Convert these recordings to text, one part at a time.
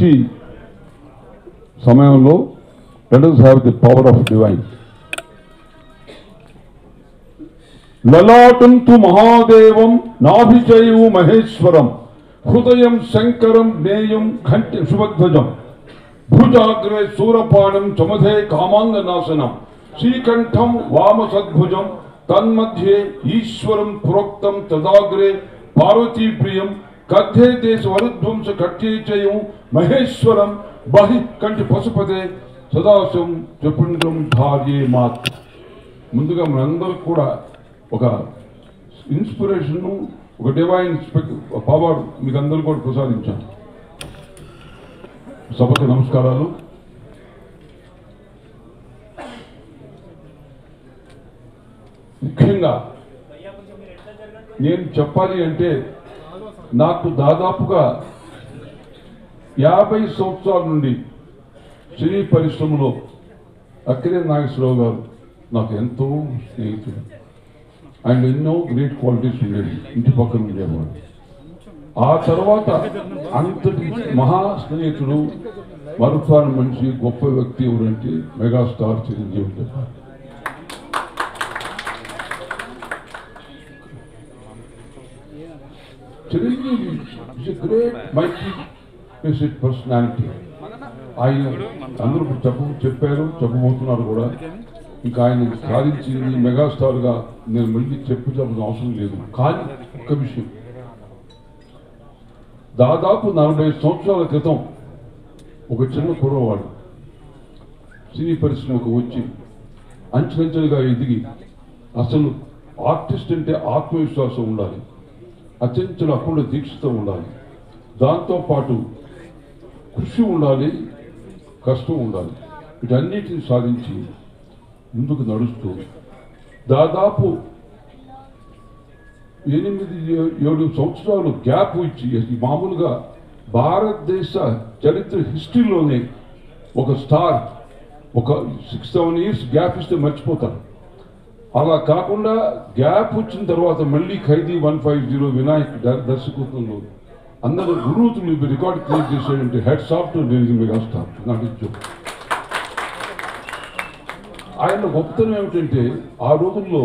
మంచి సమయంలో let us have the power of divine లలాటం తు మహాదేవం నాభిచయు మహేశ్వరం హృదయం శంకరం జ్ఞేయం కంఠి శుభధ్వజం భుజాగ్రే శూరపాణం చమధే కామాంగనాశనం శ్రీకంఠం వామసద్భుజం తన్మధ్యే ఈశ్వరం ప్రోక్తం తదాగ్రే పార్వతీ ప్రియం కథే దేశ వరుధ్వంస కట్యేచయం మహేశ్వరం బహి కంటి పశుపదే సదాశం చపుండం ధార్యే మాత్ ముందుగా మనందరూ కూడా ఒక ఇన్స్పిరేషన్ ఒక డివైన్ పవర్ మీకు అందరూ కూడా ప్రసాదించాను సభకు నమస్కారాలు ముఖ్యంగా నేను చెప్పాలి అంటే నాకు దాదాపుగా యాభై సంవత్సరాల నుండి సినీ పరిశ్రమలో అక్కిరే నాగేశ్వరరావు గారు నాకు ఎంతో స్నేహితుడు ఆయన ఎన్నో గ్రేట్ క్వాలిటీస్ ఉండేవి ఇంటి పక్కన ఉండేవాడు ఆ తర్వాత అంతటి మహా స్నేహితుడు మరుపాని మనిషి గొప్ప వ్యక్తి ఎవరంటే megastar Chiranjeevi garu Chiranjeevi is a great mighty basic personality ఆయన అందరూ ఇప్పుడు చెప్ప చెప్పారు చెప్పబోతున్నారు కూడా ఇంకా ఆయన సాధించింది మెగాస్టార్ గా నేను మళ్ళీ చెప్పాల్సిన అవసరం లేదు కానీ ఒక్క విషయం దాదాపు నలభై సంవత్సరాల క్రితం ఒక చిన్న కుర్రవాడు సినీ పరిశ్రమకు వచ్చి అంచెలంచెలుగా ఎదిగి అసలు ఆర్టిస్ట్ అంటే ఆత్మవిశ్వాసం ఉండాలి అత్యంతలు అప్పుడు దీక్షతో ఉండాలి దాంతోపాటు కృషి ఉండాలి కష్టం ఉండాలి వీటన్నిటిని సాధించి ముందుకు నడుస్తూ దాదాపు ఎనిమిది ఏ- ఏడు సంవత్సరాలు గ్యాప్ ఇచ్చి ఇది మామూలుగా భారతదేశ చరిత్ర హిస్టరీలోనే ఒక స్టార్ ఒక సిక్స్ సెవెన్ ఇయర్స్ గ్యాప్ ఇస్తే మర్చిపోతారు అలా కాకుండా గ్యాప్ వచ్చిన తర్వాత మళ్ళీ Khaidi one five zero Vinayak ద- దర్శకత్వంలో అందరూ గురువుతులు రికార్డ్ క్రియేట్ చేశాడంటే హెడ్ సాఫ్ట్ మెగాస్టార్ నాట్ ఇచ్చు ఆయన గొప్పతనం ఏమిటంటే ఆ రోజుల్లో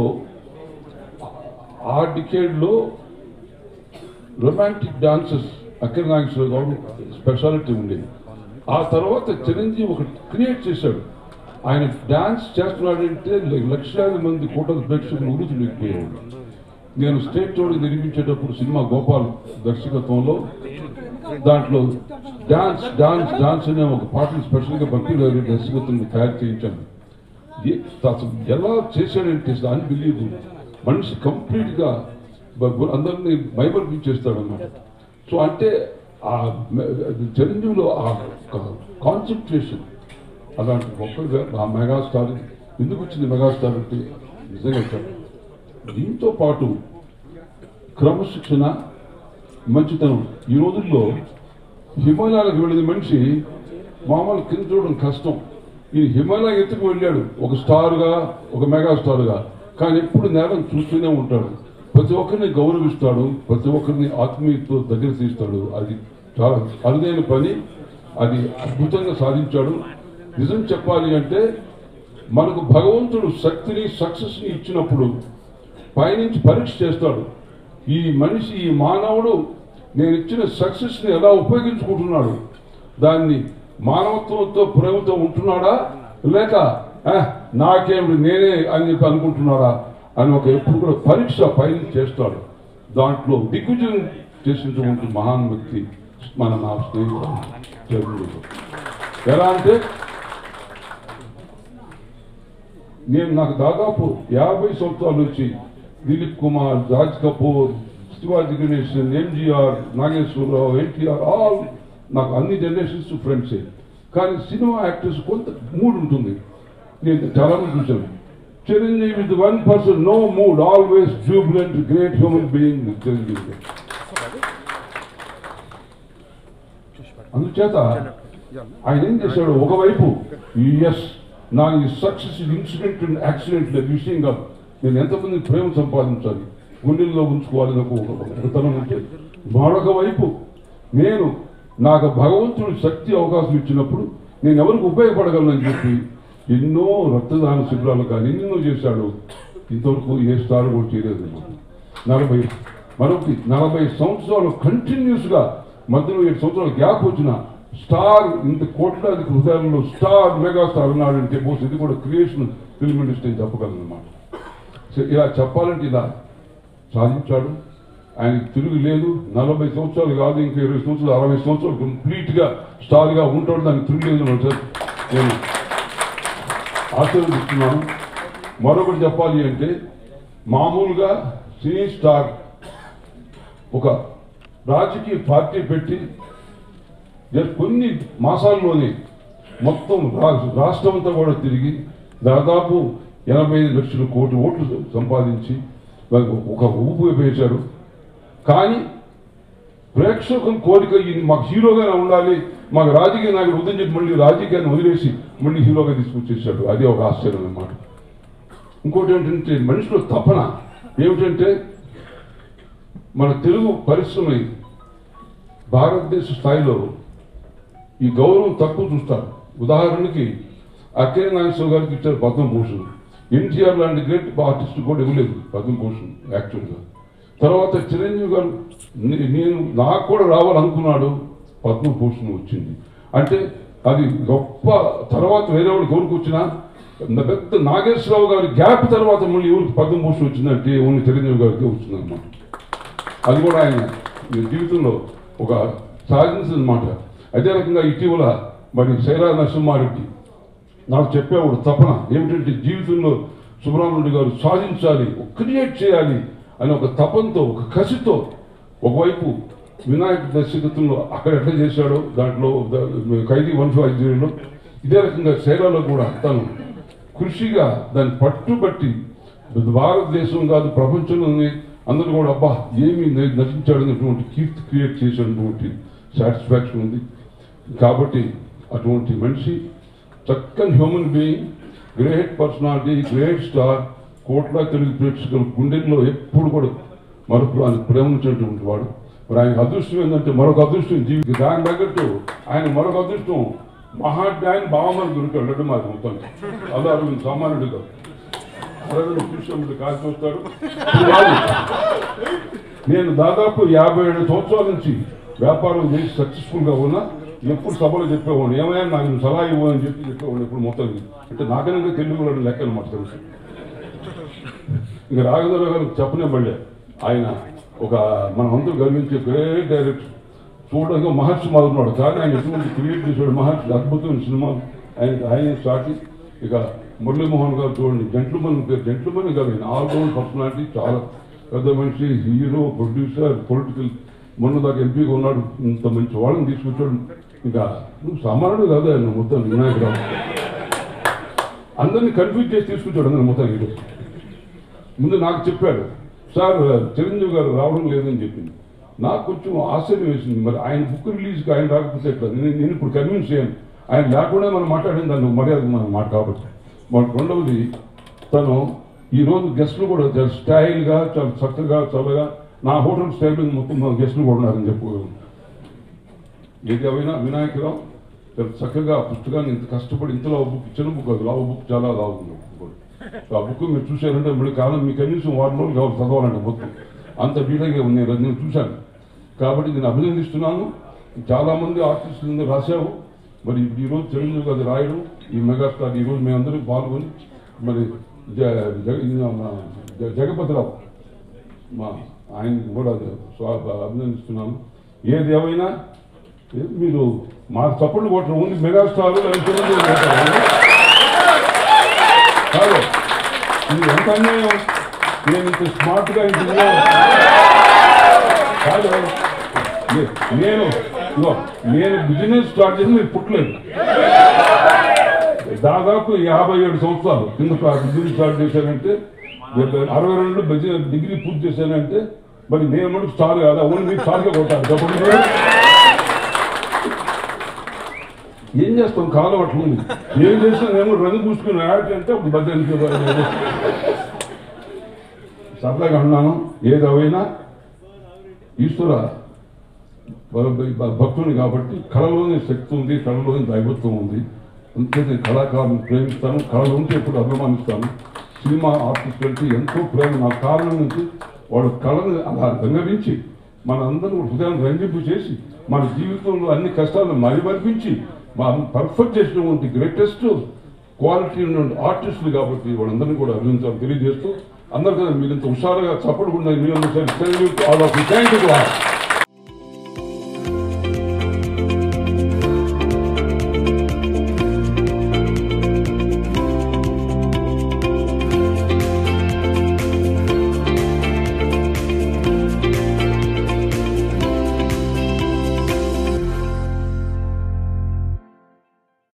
ఆ డికేడ్లో రొమాంటిక్ డాన్సెస్ అక్కర నాగేశ్వర గౌడ్ స్పెషాలిటీ ఉండేది ఆ తర్వాత చిరంజీవి ఒక క్రియేట్ చేశాడు ఆయన డాన్స్ చేస్తున్నాడంటే లక్షలాది మంది కోట్ల ప్రేక్షకులు ఉరుతులేకపోయాడు నేను స్టేట్ టోర్ నిర్మించేటప్పుడు సినిమా గోపాల్ దర్శకత్వంలో దాంట్లో డాన్స్ డాన్స్ డాన్స్ అనే ఒక పాటను స్పెషల్గా భక్తి గారి దర్శకత్వంలో తయారు చేయించాను ఏ- అసలు ఎలా చేశాడంటే అన్బిలీవబుల్ మనిషి కంప్లీట్ గా బ- బ- అందరినీ మైమర్పించేస్తాడు అన్నమాట సో అంటే ఆ మె- చిరంజీవిలో ఆ కాన్సన్ట్రేషన్ అలాంటి గొప్ప ఆ మెగాస్టార్ ఎందుకు వచ్చింది మెగాస్టార్ అంటే నిజంగా చెప్పాలి దీంతో పాటు క్రమశిక్షణ మంచితనం ఈ రోజుల్లో హిమాలయాలకు వెళ్ళిన మనిషి మామూలు కింద చూడడం కష్టం ఈ హిమాలయ ఎత్తుకు వెళ్ళాడు ఒక స్టార్గా ఒక మెగా స్టార్గా కానీ ఎప్పుడు నేరం చూస్తూనే ఉంటాడు ప్రతి ఒక్కరిని గౌరవిస్తాడు ప్రతి ఒక్కరిని ఆత్మీయతతో దగ్గర తీస్తాడు అది చాలా అరుదైన పని అది అద్భుతంగా సాధించాడు నిజం చెప్పాలి అంటే మనకు భగవంతుడు శక్తిని సక్సెస్ని ఇచ్చినప్పుడు పైనుంచి పరీక్ష చేస్తాడు ఈ మనిషి ఈ మానవుడు నేను ఇచ్చిన సక్సెస్ని ఎలా ఉపయోగించుకుంటున్నాడు దాన్ని మానవత్వంతో ప్రేమతో ఉంటున్నాడా లేక "ఆ, నాకేమిటి నేనే అని చెప్పి అనుకుంటున్నాడా అని ఒక ఎప్పుడు కూడా పరీక్ష పైన చేస్తాడు దాంట్లో దిగ్విజయం చేసినటువంటి మహాన్ వ్యక్తి మన నా స్నేహితుడు చంద్రుడు. ఎలా అంటే నేను నాకు దాదాపు యాభై సంవత్సరాలు వచ్చి దిలీప్ కుమార్ రాజ్ కపూర్ శివాజీ గణేశన్ ఎంజీఆర్ నాగేశ్వరరావు ఎన్టీఆర్ ఆల్ నాకు అన్ని జనరేషన్స్ ఫ్రెండ్సే కానీ సినిమా యాక్టర్స్ కొంత మూడ్ ఉంటుంది నేను చాలా మంది చూశాను Chiranjeevi with one person no mood always jubilant great human being Chiranjeevi garu. అందుచేత ఆయన ఏం చేశాడు ఒకవైపు ఎస్ నా ఈ సక్సెస్ ఇన్సిడెంట్ అండ్ యాక్సిడెంట్ లేదు విషయం కాదు నేను ఎంతమంది ప్రేమ సంపాదించాలి గుండెల్లో ఉంచుకోవాలి నాకు ఒక- ఒక తనం ఉంటుంది మరొక వైపు నేను నాకు భగవంతుడు శక్తి అవకాశం ఇచ్చినప్పుడు నేను ఎవరికి ఉపయోగపడగలనని చెప్పి ఎన్నో రక్తదాన శిబిరాలు కానీ ఎన్నెన్నో చేశాడు ఇంతవరకు ఏ స్టార్ కూడా చేయలేదు నలభై మరొకటి నలభై సంవత్సరాలు కంటిన్యూస్గా మధ్యలో ఏడు సంవత్సరాల గ్యాప్ వచ్చిన స్టార్ ఇంత కోట్లాది హృదయాలలో స్టార్ మెగా స్టార్ ఉన్నాడంటే బహుశా ఇది కూడా క్రియేషన్ ఫిల్మ్ ఇండస్ట్రీ అని చెప్పగలను అనమాట సో ఇలా చెప్పాలంటే ఇలా సాధించాడు ఆయన తిరుగు లేదు నలభై సంవత్సరాలు కాదు ఇంకా ఇరవై సంవత్సరాలు అరవై సంవత్సరాలు కంప్లీట్ గా స్టార్ గా ఉంటాడు దానికి తిరుగు లేదు అని సార్ నేను ఆశీర్వదిస్తున్నాను మరొకటి చెప్పాలి అంటే మామూలుగా సినీ స్టార్ ఒక రాజకీయ పార్టీ పెట్టి జస్ట్ కొన్ని మాసాల్లోనే మొత్తం రా- రాష్ట్రం అంతా కూడా తిరిగి దాదాపు ఎనభై ఐదు లక్షల కోటి ఓట్లు సంపాదించి ఒక ఊపు వేశారు కానీ ప్రేక్షకుల కోరిక ఈయన మాకు హీరోగానే ఉండాలి మాకు రాజకీయ నాయకుడు వద్దని చెప్పి మళ్ళీ రాజకీయాన్ని వదిలేసి మళ్ళీ హీరోగా తీసుకొచ్చేసాడు అదే ఒక ఆశ్చర్యం అన్నమాట ఇంకోటి ఏంటంటే మనిషిలో తపన ఏమిటంటే మన తెలుగు పరిశ్రమ భారతదేశ స్థాయిలో ఈ గౌరవం తక్కువ చూస్తారు ఉదాహరణకి అక్కినే నాగేశ్వర గారికి ఇచ్చారు పద్మభూషణ్ ఎన్టీఆర్ లాంటి గ్రేట్ ఆర్టిస్ట్ కూడా ఇవ్వలేదు పద్మభూషణ్ యాక్చువల్గా తర్వాత చిరంజీవి గారు నే- నేను నాకు కూడా రావాలనుకున్నాడు పద్మభూషణ్ వచ్చింది అంటే అది గొప్ప తర్వాత వేరే వాళ్ళు ఎవరికి వచ్చినా పెద్ద నాగేశ్వరరావు గారి గ్యాప్ తర్వాత మళ్ళీ ఎవరికి పద్మభూషణ్ వచ్చిందంటే ఓన్లీ చిరంజీవి గారికి వచ్చిందన్నమాట అది కూడా ఆయన ఈ జీవితంలో ఒక సాధించిన మాట అదే రకంగా ఇటీవల మరి శైలా నరసింహారెడ్డి నాకు చెప్పేవాడు తపన ఏమిటంటే జీవితంలో సుబ్రహ్మణ్యుడు గారు సాధించాలి క్రియేట్ చేయాలి అని ఒక తపంతో ఒక కసితో ఒకవైపు వినాయక దర్శకత్వంలో అక్కడ ఎట్లా చేశాడో దాంట్లో ద- ఖైదీ వన్ ఫైవ్ జీరోలో ఇదే రకంగా శైలాలో కూడా తను కృషిగా దాన్ని పట్టుబట్టి భారతదేశం కాదు ప్రపంచంలోనే అందరూ కూడా అబ్బా ఏమి న- నటించాడు అనేటువంటి కీర్తి క్రియేట్ చేసినటువంటి సాటిస్ఫాక్షన్ ఉంది కాబట్టి అటువంటి మనిషి చక్కని human being great personality great star కోట్ల తెలుగు ప్రేక్షకుల గుండెల్లో ఎప్పుడు కూడా మరొకరు ఆయన ప్రేమించినటువంటి వాడు మరి ఆయన అదృష్టం ఏంటంటే మరొక అదృష్టం జీవికి దాని తగ్గట్టు ఆయన మరొక అదృష్టం మహాజ్ఞాని భావమని దొరికాడు లడ్డు మాది మొత్తం అలా అరవింద్ సామాన్యుడు కాదు అరవింద్ కృష్ణముడు కాల్చి వస్తాడు నేను దాదాపు యాభై ఏడు సంవత్సరాల నుంచి వ్యాపారం చేసి సక్సెస్ఫుల్ గా ఉన్నా ఎప్పుడు సభలో చెప్పేవాడిని ఏమైనా నాకు నువ్వు సలహా ఇవ్వు అని చెప్పి చెప్పేవాడిని ఎప్పుడు మొత్తం అంటే నాకనే తెలుగు వాళ్ళు లెక్క అనమాట తెలుసు ఇంకా రాఘవేంద్ర గారు చెప్పనే పడలే ఆయన ఒక మనం అందరూ గర్వించే గ్రేట్ డైరెక్టర్ చూడడానికి మహర్షి మారున్నాడు కానీ ఆయన ఎటువంటి క్రియేట్ చేసాడు మహర్షి అద్భుతమైన సినిమాలు ఆయన ఆయన సాటి ఇక మురళీమోహన్ గారు చూడండి జెంట్లమన్ జెంట్లమన్ గారు ఆయన ఆల్ రౌండ్ పర్సనాలిటీ చాలా పెద్ద మనిషి హీరో ప్రొడ్యూసర్ పొలిటికల్ మొన్న దాకా ఎంపీగా ఉన్నాడు ఇంత మంచి వాళ్ళని తీసుకొచ్చాడు ఇంకా నువ్వు సామాన్యుడు కాదు ఆయన మొత్తం వినాయకరావు అందరినీ కన్ఫ్యూజ్ చేసి తీసుకొచ్చాడు అందరిని మొత్తం హీరో ముందు నాకు చెప్పాడు సార్ చిరంజీవి గారు రావడం లేదని చెప్పింది నాకు కొంచెం ఆశ్చర్యం వేసింది మరి ఆయన బుక్ రిలీజ్కి ఆయన రాకపోతే ఎట్లా నేను నేను ఇప్పుడు కన్విన్స్ చేయను ఆయన లేకుండా మనం మాట్లాడిన దాన్ని మర్యాద మనం మాట కాబట్టి మన రెండవది తను ఈ రోజు గెస్టులు కూడా చాలా స్టైల్గా చాలా చక్కగా చల్లగా నా హోటల్ స్టైల్ మొత్తం మా గెస్టులు కూడా ఉన్నారని చెప్పుకోగలను ఏది అయినా వినాయకరావు చాలా చక్కగా ఆ పుస్తకాన్ని ఇంత కష్టపడి ఇంతలో బుక్ చిన్న బుక్ అది లావు బుక్ చాలా లావు ఉంది బుక్ ఆ బుక్ మీరు చూశారంటే మళ్ళీ కాలం మీకు కనీసం వారం రోజులు కావాలి చదవాలంటే మొత్తం అంత డీటెయిల్గా ఉంది నేను నేను చూశాను కాబట్టి నేను అభినందిస్తున్నాను చాలా మంది ఆర్టిస్టులు రాశావు మరి ఇప్పుడు ఈ రోజు చిరంజీవి గారు రాయడం ఈ మెగాస్టార్ ఈ రోజు మేమందరం పాల్గొని మరి జ- జగ- ఈయన మన జ- జగపతిరావు మా ఆయన కూడా స్వా- అభినందిస్తున్నాను ఏది ఏమైనా ఏ- మీరు మా చప్పట్లు కొట్టడం ఉంది మెగాస్టార్ లేకపోతే చిరంజీవి కొట్టారు. కాదు ఇది ఎంత అన్యాయం నేను ఇంత స్మార్ట్ గా ఇంత ఉన్నాను. కాదు నే- నేను ఇదిగో, నేను బిజినెస్ స్టార్ట్ చేసి మీరు పుట్టలేదు దాదాపు యాభై ఏడు సంవత్సరాలు కింద బిజినెస్ స్టార్ట్ చేశానంటే అరవై రెండు బిజినెస్ డిగ్రీ పూర్తి చేశానంటే మరి నేను మటుకు స్టార్ కాదా ఓన్లీ మీరు స్టార్గా కొట్టాలి చెప్పండి మీరు. ఏం చేస్తాం కాలం అట్లా ఉంది ఏం చేసినా నేను రంగు పూసుకుని యాడ్ అంటే అప్పుడు బద్దెనికి సరదాగా అన్నాను ఏదైనా ఈశ్వర భక్తుని కాబట్టి కళలోనే శక్తి ఉంది కళలోనే దైవత్వం ఉంది అందుకే నేను కళాకారులను ప్రేమిస్తాను కళ ఉంటే ఎప్పుడు అభిమానిస్తాను సినిమా ఆర్టిస్టులకి ఎంతో ప్రేమ నా కారణం నుంచి వాళ్ళ కళను అలా రంగరించి మన అందరూ హృదయాన్ని రంజింపు చేసి మన జీవితంలో అన్ని కష్టాలను మరిమర్పించి మా పర్ఫెక్ట్ చేసినటువంటి గ్రేటెస్ట్ క్వాలిటీ ఉన్న ఆర్టిస్టులు కాబట్టి వాళ్ళందరినీ కూడా అభినందించాలని తెలియజేస్తూ అందరికన్నా మీరు ఇంత హుషారుగా చప్పట్లు కూడా మీరు అందరూ థ్యాంక్ యూ